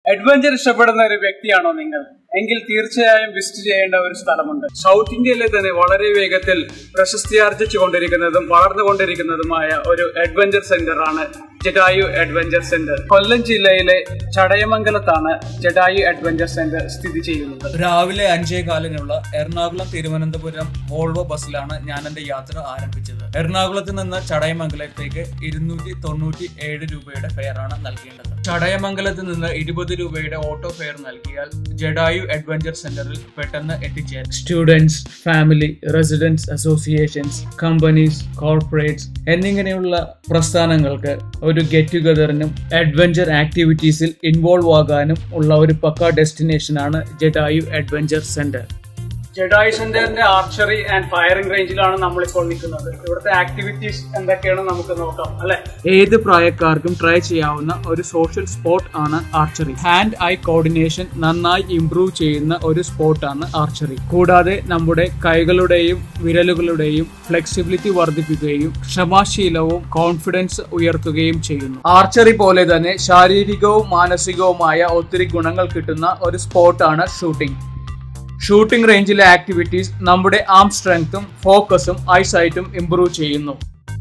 adventure ഇഷ്ടപ്പെടുന്ന ഒരു വ്യക്തിയാണോ നിങ്ങൾ എങ്കിൽ തീർച്ചയായും വിസിറ്റ് ചെയ്യേണ്ട ഒരു സ്ഥലമുണ്ട് സൗത്ത് ഇന്ത്യയിലെ തന്നെ വളരെ വേഗത്തിൽ പ്രശസ്തിയാർജിച്ചു കൊണ്ടിരിക്കുന്നതും വളർന്നുകൊണ്ടിരിക്കുന്നതുമായ ഒരു അഡ്വഞ്ചർ സെന്റർ ആണ് ജഡായു അഡ്വഞ്ചർ സെന്റർ കൊല്ലം ജില്ലയിലെ ചടയമംഗലത്താണ് ജഡായു അഡ്വഞ്ചർ സെന്റർ സ്ഥിതി ചെയ്യുന്നത് രാവിലെ അഞ്ചേ കാലിനുള്ള എറണാകുളം തിരുവനന്തപുരം വോൾവോ ബസ്സിലാണ് ഞാൻ എന്റെ യാത്ര ആരംഭിച്ചത് എറണാകുളത്ത് നിന്ന് ചടയമംഗലത്തേക്ക് ഇരുന്നൂറ്റി തൊണ്ണൂറ്റി ഏഴ് രൂപയുടെ ഫെയർ ആണ് നൽകേണ്ടത് ചടയമംഗലത്ത് നിന്ന് ഇരുപത് രൂപയുടെ ഓട്ടോ ഫെയർ നൽകിയാൽ ജഡായു അഡ്വഞ്ചർ സെന്ററിൽ പെട്ടെന്ന് എത്തിച്ചേരും students family residents associations companies corporates എന്നിങ്ങനെയുള്ള പ്രസ്ഥാനങ്ങൾക്ക് ഒരു ഗെറ്റ് ടുഗദറിനും അഡ്വഞ്ചർ ആക്ടിവിറ്റീസിൽ ഇൻവോൾവ് ആകാനും ഉള്ള ഒരു പക്ക ഡെസ്റ്റിനേഷനാണ് ജഡായു അഡ്വഞ്ചർ സെന്റർ ജഡായു സെന്ററിന്റെ ആർച്ചറി ആൻഡ് ഫയറിംഗ് റേഞ്ചിലാണ് നമ്മളിപ്പോൾ നിൽക്കുന്നത് ഇവിടുത്തെ ആക്ടിവിറ്റീസ് എന്തൊക്കെയാണ് നമുക്ക് നോക്കാം അല്ലെ ഏത് പ്രായക്കാർക്കും ട്രൈ ചെയ്യാവുന്ന ഒരു സോഷ്യൽ സ്പോർട്ട് ആണ് ആർച്ചറി ഹാൻഡ് ഐ കോർഡിനേഷൻ നന്നായി ഇംപ്രൂവ് ചെയ്യുന്ന ഒരു സ്പോർട്ടാണ് ആർച്ചറി കൂടാതെ നമ്മുടെ കൈകളുടെയും വിരലുകളുടെയും ഫ്ലെക്സിബിലിറ്റി വർദ്ധിപ്പിക്കുകയും ക്ഷമാശീലവും കോൺഫിഡൻസ് ഉയർത്തുകയും ചെയ്യുന്നു ആർച്ചറി പോലെ തന്നെ ശാരീരികവും മാനസികവുമായ ഒത്തിരി ഗുണങ്ങൾ കിട്ടുന്ന ഒരു സ്പോർട്ടാണ് ഷൂട്ടിംഗ് ഷൂട്ടിംഗ് റേഞ്ചിലെ ആക്ടിവിറ്റീസ് നമ്മുടെ ആം സ്ട്രെങ്ത്തും ഫോക്കസും ഐസൈറ്റും ഇംപ്രൂവ് ചെയ്യുന്നു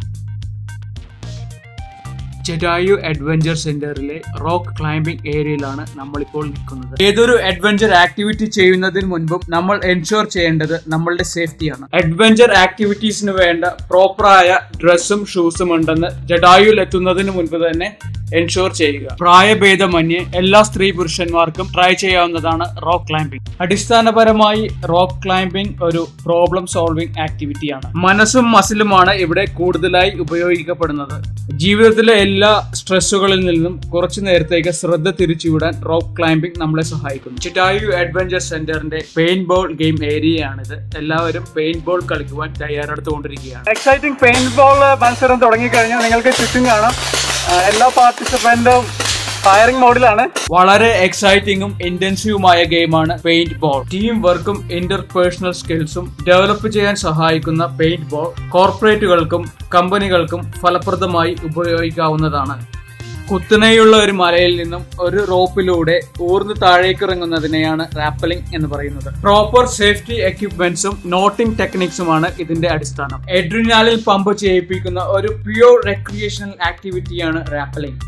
ജഡായു അഡ്വഞ്ചർ സെന്ററിലെ റോക്ക് ക്ലൈംബിംഗ് ഏരിയയിലാണ് നമ്മളിപ്പോൾ നിൽക്കുന്നത് ഏതൊരു അഡ്വഞ്ചർ ആക്ടിവിറ്റി ചെയ്യുന്നതിന് മുൻപും നമ്മൾ എൻഷുർ ചെയ്യേണ്ടത് നമ്മളുടെ സേഫ്റ്റിയാണ് അഡ്വഞ്ചർ ആക്ടിവിറ്റീസിന് വേണ്ട പ്രോപ്പറായ ഡ്രസ്സും ഷൂസും ഉണ്ടെന്ന് ജഡായുവിൽ എത്തുന്നതിന് മുൻപ് തന്നെ എൻഷുർ ചെയ്യുക പ്രായഭേദമന്യേ എല്ലാ സ്ത്രീ പുരുഷന്മാർക്കും ട്രൈ ചെയ്യാവുന്നതാണ് റോക്ക് ക്ലൈംബിംഗ് അടിസ്ഥാനപരമായി റോക്ക് ക്ലൈംബിംഗ് ഒരു പ്രോബ്ലം സോൾവിംഗ് ആക്ടിവിറ്റിയാണ് മനസ്സും മസിലുമാണ് ഇവിടെ കൂടുതലായി ഉപയോഗിക്കപ്പെടുന്നത് ജീവിതത്തിലെ എല്ലാ സ്ട്രെസ്സുകളിൽ നിന്നും കുറച്ചു നേരത്തേക്ക് ശ്രദ്ധ തിരിച്ചുവിടാൻ റോക്ക് ക്ലൈംബിംഗ് നമ്മളെ സഹായിക്കുന്നു ചിറ്റായു അഡ്വഞ്ചർ സെന്ററിന്റെ പെയിന്റ് ബോൾ ഗെയിം ഏരിയയാണിത് എല്ലാവരും പെയിന്റ് ബോൾ കളിക്കുവാൻ തയ്യാറെടുത്തുകൊണ്ടിരിക്കുകയാണ് എക്സൈറ്റിംഗ് പെയിന്റ് ബോൾ മത്സരം തുടങ്ങിക്കഴിഞ്ഞാൽ നിങ്ങൾക്ക് ചുറ്റും കാണാം ആ, എല്ലാ പാർട്ടിസിപ്പന്റും ഫയറിംഗ് മോഡിലാണ് വളരെ എക്സൈറ്റിംഗും ഇന്റൻസീവുമായ ഗെയിമാണ് പെയിന്റ് ബോൾ ടീം വർക്കും ഇന്റർപേഴ്സണൽ സ്കിൽസും ഡെവലപ്പ് ചെയ്യാൻ സഹായിക്കുന്ന പെയിന്റ് ബോൾ കോർപ്പറേറ്റുകൾക്കും കമ്പനികൾക്കും ഫലപ്രദമായി ഉപയോഗിക്കാവുന്നതാണ് കുത്തനെയുള്ള ഒരു മലയിൽ നിന്നും ഒരു റോപ്പിലൂടെ ഊർന്ന് താഴേക്ക് ഇറങ്ങുന്നതിനെയാണ് റാപ്പലിംഗ് എന്ന് പറയുന്നത് പ്രോപ്പർ സേഫ്റ്റി എക്യുപ്മെന്റ്സും നോട്ടിംഗ് ടെക്നിക്സുമാണ് ഇതിന്റെ അടിസ്ഥാനം എഡ്രിനാലിൽ പമ്പ് ചെയ്യിപ്പിക്കുന്ന ഒരു പ്യൂർ റെക്രിയേഷണൽ ആക്ടിവിറ്റിയാണ് റാപ്പലിംഗ്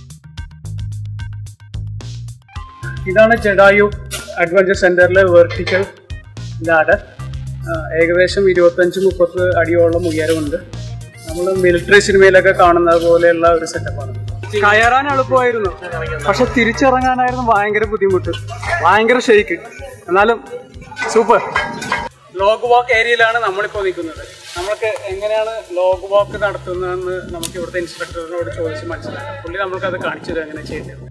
ഇതാണ് ജഡായു അഡ്വഞ്ചർ സെന്ററിലെ വെർട്ടിക്കൽ ലാഡർ ഏകദേശം ഇരുപത്തഞ്ച് മുപ്പത് അടിയോളം ഉയരമുണ്ട് നമ്മൾ മിലിറ്ററി സിനിമയിലൊക്കെ കാണുന്നത് പോലെയുള്ള ഒരു സെറ്റപ്പാണ് കയറാൻ എളുപ്പമായിരുന്നു പക്ഷെ തിരിച്ചിറങ്ങാനായിരുന്നു ഭയങ്കര ബുദ്ധിമുട്ട് ഭയങ്കര ഷെയ്ക്ക് എന്നാലും സൂപ്പർ ലോഗ് വാക്ക് ഏരിയയിലാണ് നമ്മളിപ്പോൾ നിൽക്കുന്നത് നമുക്ക് എങ്ങനെയാണ് ലോഗ് വാക്ക് നടത്തുന്നതെന്ന് നമുക്ക് ഇവിടുത്തെ ഇൻസ്ട്രക്ടറിനോട് ചോദിച്ച് മനസ്സിലാക്കാം പുള്ളി നമുക്കത് കാണിച്ചു തരും എങ്ങനെ ചെയ്യുന്നത്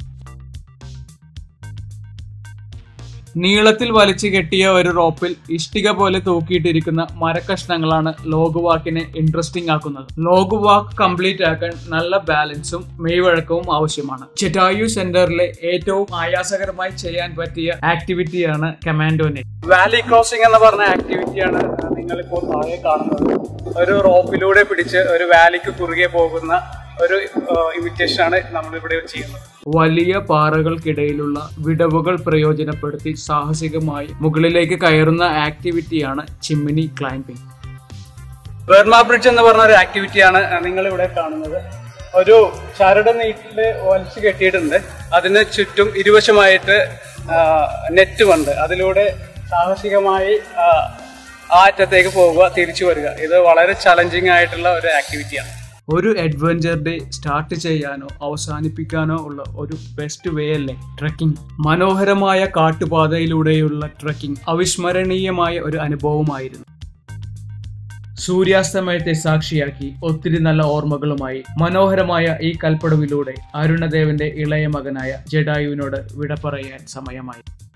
നീളത്തിൽ വലിച്ചു കെട്ടിയ ഒരു റോപ്പിൽ ഇഷ്ടിക പോലെ തൂക്കിയിട്ടിരിക്കുന്ന മരക്കഷ്ണങ്ങളാണ് ലോഗ് വാക്കിനെ ഇൻട്രസ്റ്റിംഗ് ആക്കുന്നത് ലോഗ് വാക്ക് കംപ്ലീറ്റ് ആക്കാൻ നല്ല ബാലൻസും മെയ്വഴക്കവും ആവശ്യമാണ് ചെറ്റായു സെന്ററിലെ ഏറ്റവും ആയാസകരമായി ചെയ്യാൻ പറ്റിയ ആക്ടിവിറ്റിയാണ് കമാൻഡോനെ വാലി ക്രോസിംഗ് എന്ന് പറഞ്ഞ ആക്ടിവിറ്റിയാണ് നിങ്ങളിപ്പോൾ താഴെ കാണുന്നത് ഒരു റോപ്പിലൂടെ പിടിച്ച് ഒരു വാലിക്ക് കുറുകെ പോകുന്ന ഒരു ഇമിറ്റേഷൻ ആണ് നമ്മളിവിടെ ചെയ്യുന്നത് വലിയ പാറകൾക്കിടയിലുള്ള വിടവുകൾ പ്രയോജനപ്പെടുത്തി സാഹസികമായി മുകളിലേക്ക് കയറുന്ന ആക്ടിവിറ്റിയാണ് ചിമ്മിനി ക്ലൈംബിംഗ് ബർമ ബ്രിഡ്ജ് എന്ന് പറഞ്ഞ ഒരു ആക്ടിവിറ്റിയാണ് നിങ്ങൾ ഇവിടെ കാണുന്നത് ഒരു ചരട് നീട്ടില് വലിച്ചു കെട്ടിയിട്ടുണ്ട് അതിന് ചുറ്റും ഇരുവശമായിട്ട് നെറ്റുമുണ്ട് അതിലൂടെ സാഹസികമായി ആ, ആ അറ്റത്തേക്ക് പോവുക തിരിച്ചു വരിക ഇത് വളരെ ചലഞ്ചിങ് ആയിട്ടുള്ള ഒരു ആക്ടിവിറ്റിയാണ് ഒരു അഡ്വഞ്ചർ ഡേ സ്റ്റാർട്ട് ചെയ്യാനോ അവസാനിപ്പിക്കാനോ ഉള്ള ഒരു ബെസ്റ്റ് വേ അല്ലേ ട്രക്കിംഗ് മനോഹരമായ കാട്ടുപാതയിലൂടെയുള്ള ട്രക്കിംഗ് അവിസ്മരണീയമായ ഒരു അനുഭവമായിരുന്നു സൂര്യാസ്തമയത്തെ സാക്ഷിയാക്കി ഒത്തിരി നല്ല ഓർമ്മകളുമായി മനോഹരമായ ഈ കൽപ്പടവിലൂടെ അരുണദേവന്റെ ഇളയ മകനായ ജഡായുവിനോട് വിട പറയാൻ സമയമായി